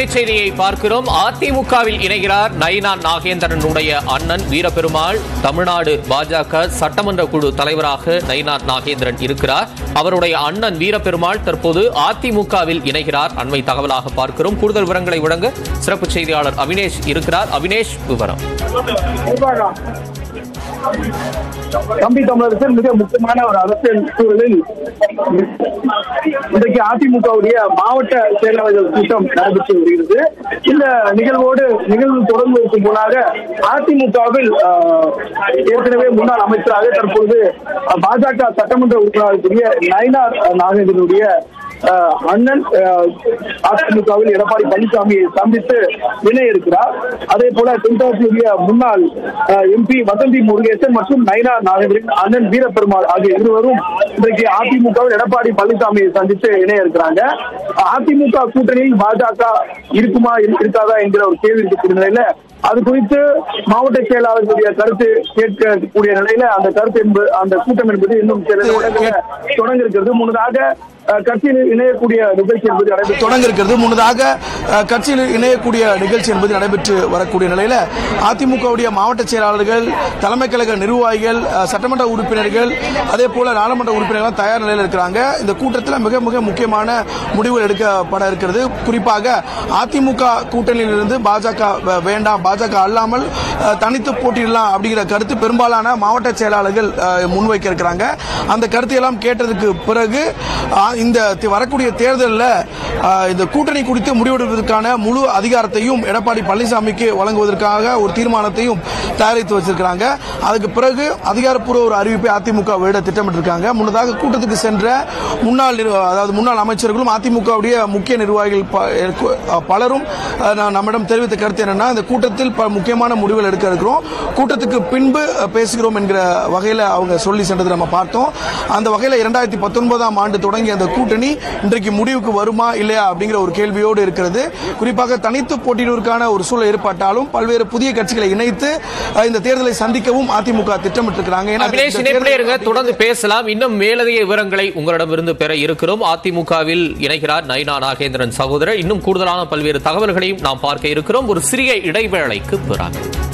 செய்தியை பார்க்கிறோம் அதிமுகவில் இணைகிறார் நயினா நாகேந்திரனுடைய அண்ணன் வீரபெருமாள் தமிழ்நாடு பாஜக சட்டமன்ற குழு தலைவராக நயினார் நாகேந்திரன் இருக்கிறார் அவருடைய அண்ணன் வீரபெருமாள் தற்போது அதிமுகவில் இணைகிறார் அண்மை தகவலாக பார்க்கிறோம் கூடுதல் விவரங்களை வழங்க சிறப்பு செய்தியாளர் அவினேஷ் இருக்கிறார் அவினேஷ் விவரம் தம்பி தமிழரசன் மிக முக்கியமான ஒரு அரசியல் சூழலில் இன்றைக்கு அதிமுகவுடைய மாவட்ட செயலாளர்கள் கூட்டம் நடைபெற்று வருகிறது இந்த நிகழ்வோடு நிகழ்வு தொடங்குவதற்கு முன்னாக அதிமுகவில் ஆஹ், ஏற்கனவே முன்னாள் அமைச்சராக தற்பொழுது அஹ், பாஜக சட்டமன்ற உறுப்பினருக்குரிய நயினார் நாகேந்திரனுடைய ஆஹ், அண்ணன் ஆஹ், அதிமுகவில் எடப்பாடி பழனிசாமியை சந்தித்து இணைய இருக்கிறார் அதே போல தென்காசியுடைய முன்னாள் எம்பி வசந்தி முருகேசன் மற்றும் நயனா நாகேந்திரன் அண்ணன் வீரபெருமாள் ஆகிய இருவரும் இன்றைக்கு அதிமுகவில் எடப்பாடி பழனிசாமியை சந்தித்து இணைய இருக்கிறாங்க அதிமுக கூட்டணியில் பாஜக இருக்குமா இரு- இருக்காதா என்கிற ஒரு கேள்வி இருக்கக்கூடிய நிலையில அது குறித்து மாவட்ட செயலாளர்களுடைய கருத்து கேட்கக்கூடிய நிலையில அந்த கருத்து என்பது அந்த கூட்டம் என்பது இன்னும் சில நிமிடங்கள்ல தொடங்க இருக்கிறது முன்னதாக அஹ், கட்சியில் இணையக்கூடிய நிகழ்ச்சி என்பது நடைபெற்று தொடங்க இருக்கிறது முன்னதாக அஹ், கட்சியில் இணையக்கூடிய நிகழ்ச்சி என்பது நடைபெற்று வரக்கூடிய நிலையில அதிமுகவுடைய மாவட்ட செயலாளர்கள் தலைமை கழக நிர்வாகிகள் அஹ், சட்டமன்ற உறுப்பினர்கள் அதே போல நாடாளுமன்ற உறுப்பினர்கள் தயார் நிலையில் இருக்கிறாங்க இந்த கூட்டத்தில் மிக மிக முக்கியமான முடிவுகள் எடுக்கப்பட இருக்கிறது குறிப்பாக அதிமுக கூட்டணியிலிருந்து பாஜக வே- வேண்டாம் பாஜக அல்லாமல் அஹ், தனித்து போட்டியிடலாம் அப்படிங்கிற கருத்து பெரும்பாலான மாவட்ட செயலாளர்கள் அஹ், முன்வைக்க இருக்கிறாங்க அந்த கருத்தை எல்லாம் கேட்டதுக்கு பிறகு அஹ், இந்த தி- வரக்கூடிய தேர்தலில் இந்த கூட்டணி குறித்து முடிவெடுப்பதற்கான முழு அதிகாரத்தையும் எடப்பாடி பழனிசாமிக்கு வழங்குவதற்காக ஒரு தீர்மானத்தையும் தயாரித்து வச்சிருக்காங்க அதுக்கு பிறகு அதிகாரப்பூர்வ ஒரு அறிவிப்பை அதிமுக வெளியிட திட்டமிட்டிருக்காங்க முன்னதாக கூட்டத்துக்கு சென்ற முன்னாள் நிர்வா- அதாவது முன்னாள் அமைச்சர்களும் அதிமுகவுடைய முக்கிய நிர்வாகிகள் ப- கு- பலரும் அஹ், நா- நம்மிடம் தெரிவித்த கருத்து என்னன்னா இந்த கூட்டத்தில் பல முக்கியமான முடிவுகள் எடுக்க இருக்கிறோம் கூட்டத்துக்கு பின்பு அஹ், பேசுகிறோம் என்கிற வகையில் அவங்க சொல்லி சென்றதை நம்ம பார்த்தோம் அந்த வகையில் இரண்டாயிரத்தி பத்தொன்பதாம் ஆண்டு தொடங்கிய அந்த கூட்டணி இன்றைக்கு முடிவுக்கு வருமா இல்லையா அப்படிங்கிற ஒரு கேள்வியோடு இருக்கிறது குறிப்பாக தனித்து போட்டியிடுவதற்கான ஒரு சூழல் ஏற்பட்டாலும் பல்வேறு புதிய கட்சிகளை இணைத்து அஹ், இந்த தேர்தலை சந்திக்கவும் அதிமுக திட்டமிட்டிருக்கிறாங்க ஏன்னா அபினேஷ் இந்த இணைப்பிலே தேர்தல் இருங்க தொடர்ந்து பேசலாம் இன்னும் மேலதிக விவரங்களை உங்களிடமிருந்து பெற இருக்கிறோம் அதிமுகவில் இணைகிறார் நயினா நாகேந்திரன் சகோதரர் இன்னும் கூடுதலான பல்வேறு தகவல்களையும் நாம் பார்க்க இருக்கிறோம் ஒரு சிறிய இடைவேளைக்கு பிறகு